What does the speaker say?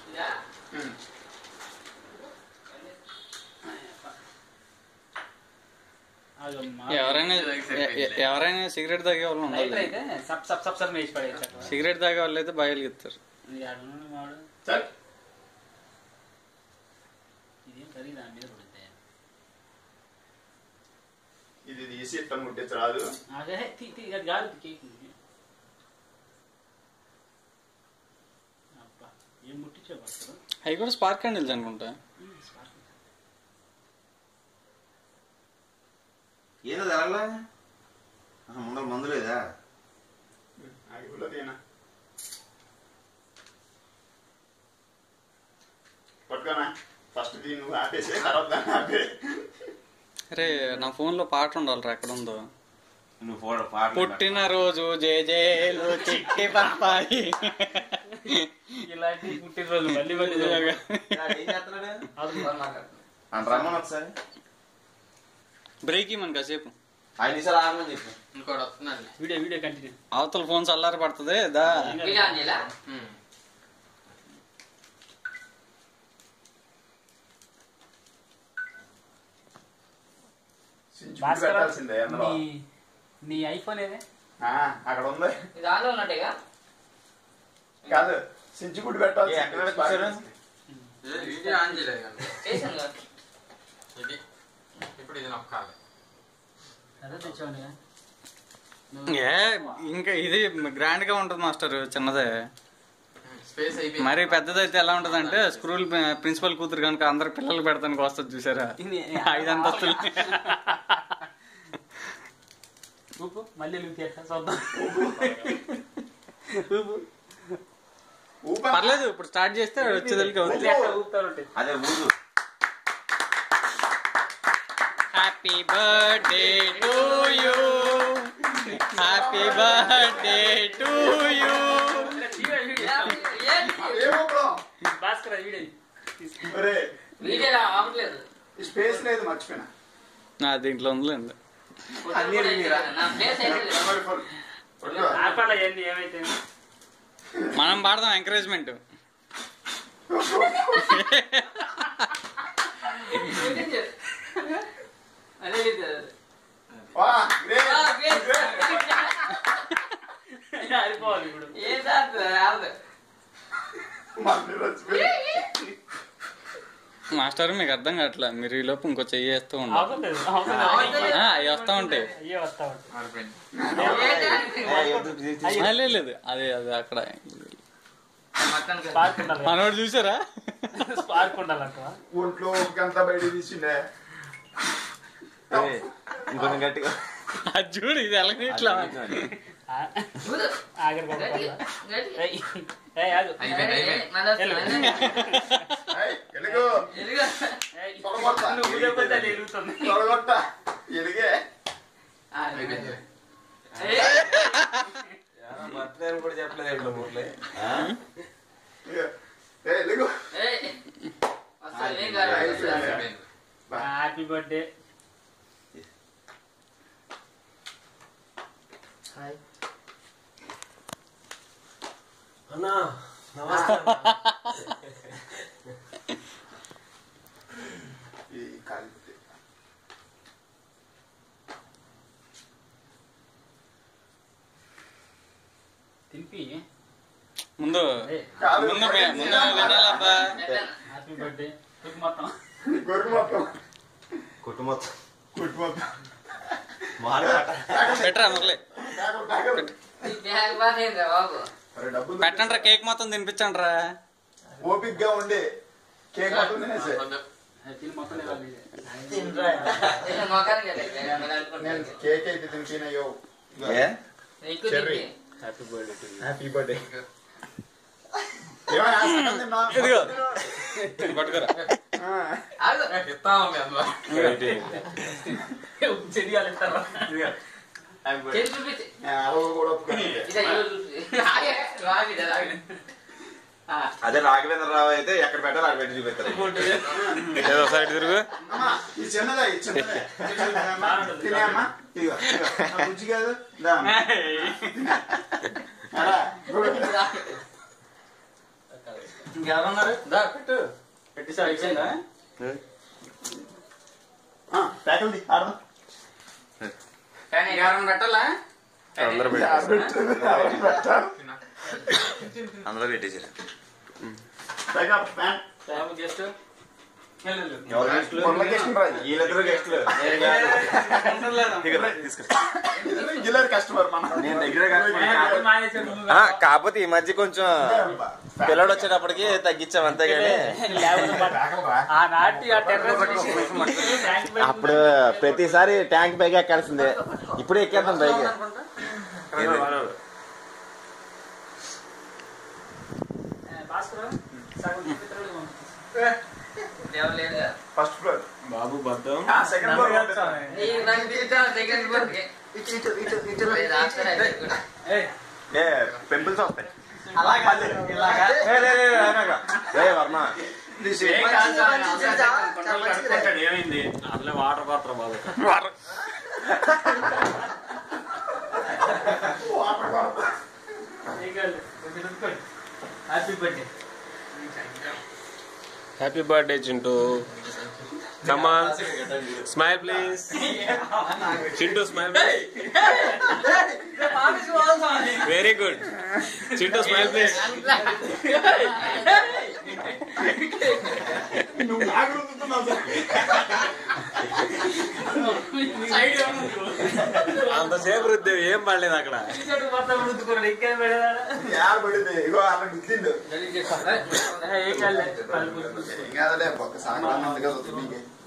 ఉమ్. ఎవరైనా ఎ- ఎ- ఎవరైనా సిగరెట్ తాగే వాళ్ళు లైటర్ ఉండాలి అయితే సప్ సప్ సప్ సప్ వేసి పడేయచ్చు అక్కడ. సిగరెట్ తాగే వాళ్ళు అయితే బయలు ఎత్తారు ఇది అడుగున్నాడు వాడు. చల్ ఇదేం కరిగి దాని మీద పడుతుంది ఇది తీసి ఇట్లా ముట్టించు రాదు అదే తీ తీ అది కాదు కేక్ అబ్బా ఏం ముట్టించే పడతారు అవి కూడా స్పార్క్ క్యాండిల్స్ అనుకుంటా ఏదో జరగలే ముందర మందు లేదా అడుగులో తీనా పట్టుకోనా ఫస్ట్ దీన్ని నువ్వు ఆపేసి తర్వాత దాన్ని ఆపే అరే నా ఫోన్ లో పాట ఉండాలిరా ఎక్కడ ఉందో నువ్వు ఫోటో పాట పుట్టిన రోజు జే జేలు చిట్టి పప్పాయి ఇలాంటి పుట్టినరోజు మళ్ళీ మళ్ళీ జరగ- ఏం చేస్తున్నాడు అవును. అంట రమ్మని ఒకసారి బ్రేక్ ఇవ్వమని కాసేపు ఐదు నిమిషాలు ఆగమని చెప్పు ఇంకోటి వస్తుందండి వీడియో వీడియో కంటిన్యూ అవతల ఫోన్ చల్లారి పడుతుంది దా వీడియో ఆన్ చేయాలా? ఉమ్. సించుకు భాస్కర్ పెట్టాల్సిందే అందులో నీ నీ ఐఫోన్ ఏదే ఆ, అక్కడ ఉంది ఇది ఆన్లో ఉన్నట్టేగా కాదు సించుకుడు పెట్టాల్సి ఏ, ఎక్కడ చూసారు? ఏ, వీడియో ఆన్ చేయలేదు కానీ. చేశాను కదా. ఇది ఇప్పుడు ఇది నొక్కాలి అదే తెచ్చావు ఏ ఇంకా ఇది గ్రాండ్ గా ఉంటుంది మాస్టర్ చిన్నదే స్పేస్ అయిపోయింది మరి పెద్దదైతే ఎలా ఉంటది అంటే స్కూల్ ప్రిన్సిపల్ కూతురు కనుక అందరు పిల్లలు పెడతానికి వస్తుంది చూసారా ఐదు అంతస్తులు ఊపు మళ్ళీ లింక్ చేస్తా చూద్దాం ఊపు ఊపా పర్లేదు ఇప్పుడు స్టార్ట్ చేస్తే వచ్చేదానికి అవుతుంది ఎట్లా ఊపుతారు ఉంటాయి. అదే ఊరు happy birthday to you happy birthday to you ఏమో బ్రో భాస్కర్ వీడియో ఒరే వీడియో ఆపట్లేదు ఈ స్పేస్ లేదు మర్చిపోయినా నా దీంట్లో ఉందిలేండి అన్నీ మీరా? నా ప్లేస్ అయితే మెమరీ ఫుల్ పట్టుకో. ఆపాల ఏంది ఏమైతే మనం పాడదాం ఎంకరేజ్మెంట్ అదే ఇది. వా, great, ఆ, great. great. ఆడిపోవాలి ఇప్పుడు ఏం సార్ రాదు మళ్ళీ వచ్చిపోయి మాస్టర్ మీకు అర్థం కావట్లే మీరు ఈ లోపు ఇంకో చెయ్యి వేస్తూ ఉండాలి అవసరం లేదు అవసరం అవసరం లేదు. లేదు. ఆ, అవి వస్తా ఉంటాయి అయ్యే వస్తా ఉంటాయి మారిపోయింది ఏ, ఆ, లేదు లేదు అదే అది అక్కడ మొత్తానికి స్పార్క్ ఉండాలి మనోడు చూసారా స్పార్క్ ఉండాలంట ఒంట్లో ఒకంతా బయట తీసిండే ఏ, ఇంకొంచెం గట్టిగా అది చూడు ఇది ఎలాగ ఇట్లా ఊరు. ఆగరు గట్టి, కదా గట్టి. ఏయ్ ఆగు అయిపోయింది, అయిపోయింది. మళ్ళీ వస్తుంది. ఏయ్, ఎలుగు ఎదురుగా. ఏయ్, తొడగొట్ట నువ్వు ఊరేపోతే అది ఎలుగుతుంది తొడగొట్ట ఎలుగే ఆ, అయిపోయింది. బర్త్డే అని కూడా చెప్పలేదు ఇంట్లో ఊర్లే ఇక, ఏ ఎలుగు ఏయ్. వస్తుంది, ఏం కాదు. అయిపోయింది. హ్యాపీ బర్త్డే అన్నా నమస్తే ఈ కాలి తింపి ముందు ఏయ్, కాదు ముందు మే- ముందు వినాలబ్బా హ్యాపీ బర్త్డే రుక్ మొత్తం గొర్రె మొత్తం కుటుంబ మొత్తం కుట్టు మొత్తం మాట పెట్టరా మురళి టాకలు, టాకలు. ఈ బ్యాగ్ బాగానేందా బాబు అరే డబ్బులు పెట్టండి కేక్ మొత్తం తినిపించండి రా ఓపిక్ గా ఉండి కేక్ మొత్తం తినేసే తిని మొత్తం లేవాలి నేను మొఖానికి వెళ్ళాను. నేను అనుకుంటాను. నేను కేక్ అయితే తినిపినయ్యో ఏ ఎక్కువ చెర్రీ. తిప్పి. హ్యాపీ బర్త్డే హ్యాపీ బర్త్డే ఏమైనా ఆశగా తిన్నా? ఇదిగో పట్టుకోరా ఆ. ఆగు. చెరియాలి ఇస్తారా చేసి చూపించి. నేను అరవ కూడా ఒప్పుకోను. ఇదే ఇదిగో చూపించి. ఆగే. రాగి, ఇది రాగి. ఆ. అదే రాఘవేంద్రరావు అయితే ఎక్కడ పెట్టాలి అక్కడ పెట్టి చూపిస్తారు ఏదో సైడ్ తిరుగు అమ్మా ఈ చిన్నదా ఈ చిన్నదే తినే అమ్మా ఇదిగో ఇదిగో. ఆ బుజ్జి కాదు దా అమ్మా. అలా, గుడ్. ఇంకెవరున్నారు దా పెట్టు పెట్టేసారు అయిపోయిందా ఫ్యాకల్టీ ఆడదాం ఇంకెవరైనా పెట్టాలా అందరూ ఆడ పెట్టు. ఆడ పెట్టాలి. అందరూ పెట్టేసారు Backup, fan. గెస్ట్ ఎవరు గెస్టులు మొన్న గెస్టులు రాదు. వీళ్ళిద్దరు గెస్టులు రెగ్యులర్ కస్టమర్ మన నేను దగ్గర కస్టమర్ మానేసాడు నువ్వు ఆ, కాకపోతే ఈ మధ్య కొంచెం పిల్లడు వచ్చేటప్పటికి తగ్గించాం అంతేగాని ఆ నాటి ఆ టెర్రస్ అప్పుడు ప్రతిసారి ట్యాంక్ పైకి ఎక్కాల్సిందే ఇప్పుడు ఎక్కేద్దాం పైకి భాస్కర్ సగం చిత్రాలు ఎవరు లేదుగా ఫస్ట్ ఫ్లోర్ బాబు బద్దం సెకండ్ ఫ్లోర్ నీ దాన్ని పిలిచాను సెకండ్ ఫ్లోర్కి ఇటు ఇటు ఇటు ఇటు రాస్తారు అయితే కూడా ఏ పింపుల్స్ వస్తాయి ఏ, లే, లే, లే, ఆగాక. ఏ వర్మ ఏమైంది అట్లే వాటర్ పాత్ర బాబు happy birthday happy birthday Chintu come on smile please Chintu smile very good Chintu smile please నువ్వు నాకు రుద్దుతున్నావు సార్. అంతసేపు రుద్దే ఏం పడలేదు అక్కడ మొత్తం రుద్దుకున్నాడు ఇంకేం పెడదా యాడ పడింది ఇగో అలా గుర్తిండు ఏం కాదు ఏం కాదులే ఒక్క సాయంత్రం అంతగా వస్తుంది నీకే